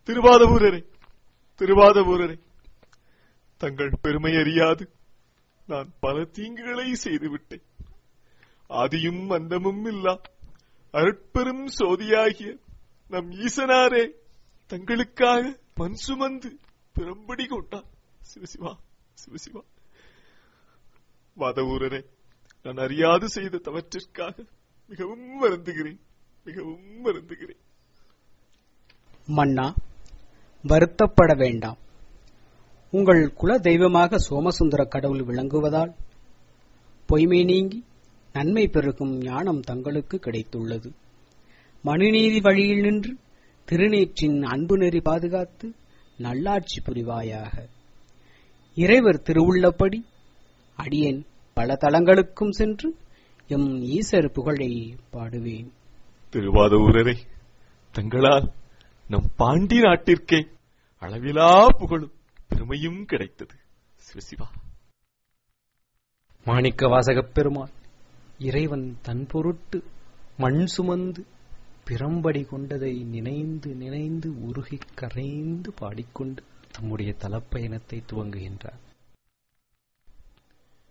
திருவாதவூரரே திருவாதவூரரே தங்கள் பெருமை அறியாது நான் பல தீங்குகளை செய்துவிட்டேன் ஆதியும் அந்தமும் இல்லா அருட்பெரும் சோதியாகிய நம் ஈசனாரே தங்களுக்காக மண் சுமந்து பெரும்படி கொண்டார் சிவசிவா சிவசிவா வாதவூரரே நான் அறியாது செய்த தவற்றிற்காக மிகவும் வருந்துகிறேன் மிகவும் வருந்துகிறேன் மன்னா வருத்தப்பட வேண்டாம் உங்கள் குல தெய்வமாக சோமசுந்தர கடவுள் விளங்குவதால் பொய்மை நீங்கி நன்மை பெருகும் ஞானம் தங்களுக்கு கிடைத்துள்ளது மனுநீதி வழியில் நின்று திருநீற்றின் அன்பு நெறி பாதுகாத்து நல்லாட்சி புரிவாயாக இறைவர் திருவுள்ளப்படி அடியேன் பல தலங்களுக்கும் சென்று எம் ஈசர் புகழை பாடுவேன் திருவாதூரரே தங்களால் நம் பாண்டி நாட்டிற்கே அளவிலா புகழும் பெருமையும் கிடைத்தது சிவசிவா மாணிக்க வாசகப் பெருமான் இறைவன் தன் பொருட்டு மண் சுமந்து பிறம்படி கொண்டதை நினைந்து நினைந்து உருகிக் கரைந்து பாடிக்கொண்டு தம்முடைய தலப்பயணத்தை துவங்குகின்றார்